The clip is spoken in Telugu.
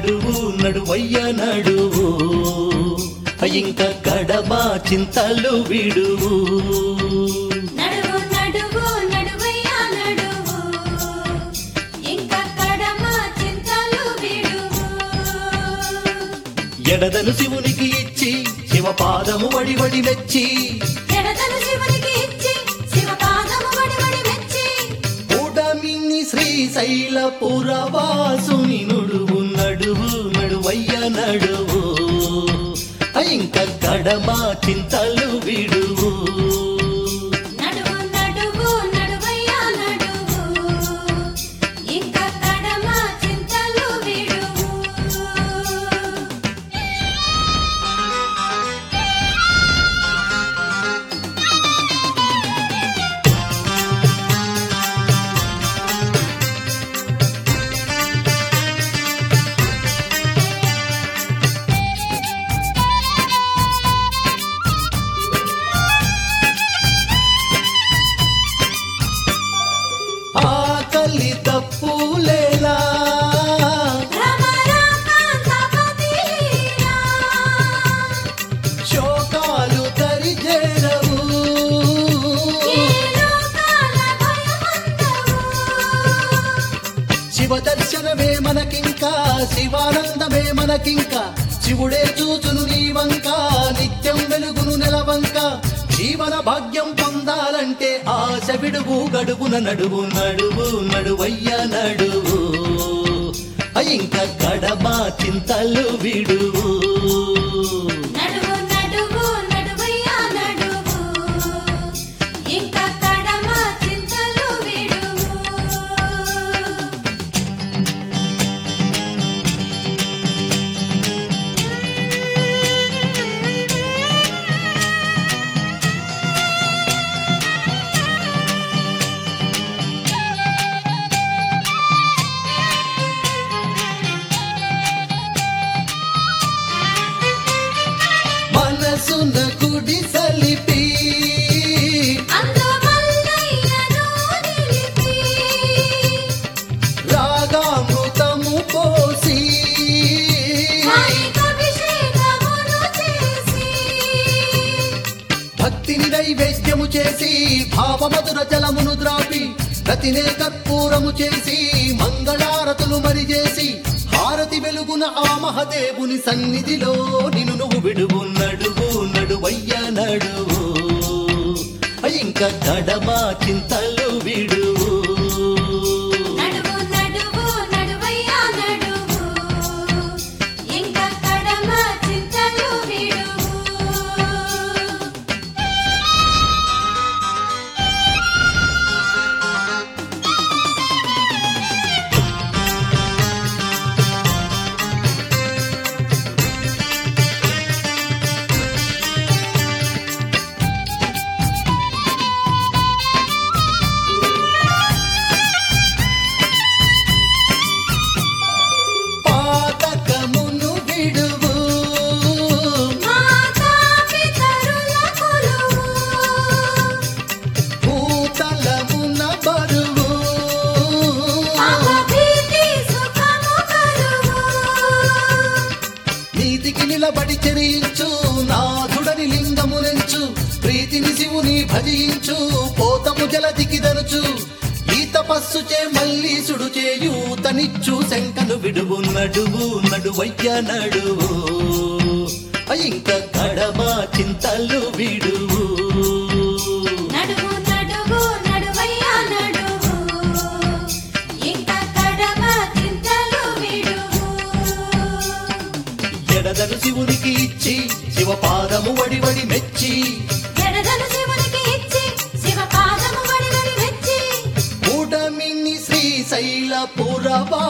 నడువు నడువయ్య నడువు ఇంక కడమా చింతలు విడువు నడువు నడువు నడువయ్యా నడువు ఇంకా కడమ చింతలు విడువు ఎడదను శివునికి ఇచ్చి శివ పాదము వడి వడి మెచ్చి ఎడతను శివునికి ఇచ్చి శివ పాదము వడి వడి మెచ్చి కూటమిని శ్రీశైల పురవాసుని నుడువు నడువు నడువయ్య నడువు ఇంక కడమా చింతలు విడువు నడువు నడువు నడువయ్యా నడువు ఇంకా కడమ చింతలు విడువు ఆకలి తప్పులేలా భ్రమరాకాంతపతిలీలా శోకాలు దరిజేరవు ఈ లోకాల భయమంతవు శివ దర్శనమే మనకింకా శివానందమే మనకింకా శివుడే చూచును నీవంక నిత్యం వెలుగును నెలవంక జీవన భాగ్యం పొందాలంటే ఆశ విడువు గడువున నడువు నడువు నడువయ్య నడువు ఇంక కడమా చింతలు విడువు నడువు నడువు నడువయ్యా నడువు ఇంకా కడమ చింతలు విడువు మనసున గుడి సలిపి అందువల్లయ్యను నిలిపి రాగామృతము పోసి వారికభిషేకమును చేసి భక్తిని నైవేద్యము చేసి భావమధుర జలమును ద్రాపి రతినే కర్పూరము చేసి మంగళారతులు మరి చేసి హారతి వెలుగున ఆ మహదేవుని సన్నిధిలో నిన్ను నువ్వు విడువు నడువు నడువయ్య నడువు ఇంక కడమా చింతలు విడువు నడువు నడువు నడువయ్యా నడువు ఇంకా కడమ చింతలు విడువు పాతకమును విడువు మాతా పితరుల కొలువు భూతలమున బరువు భీతి సుఖము కలుగు నీతికి నిలబడి చెరించు నాథుడని లింగమునెంచు ప్రీతిని శివుని భజించు పోతము జలదికి దరుచు ఈ తపస్సు చే మళ్ళీ సుడు చేయూతనిచ్చు శంకను విడువు నడువు నడువయ్య నడువు ఇంక కడమా చింతలు విడువు నడువు నడువు నడువయ్యా నడువు ఇంకా కడమ చింతలు విడువు ఎడదను శివునికి ఇచ్చి శివ పాదము వడి వడి మెచ్చి ఎడదను శివునికి ఇచ్చి శివ పాదము వడి వడి మెచ్చి కూటమిని శ్రీశైల పురవా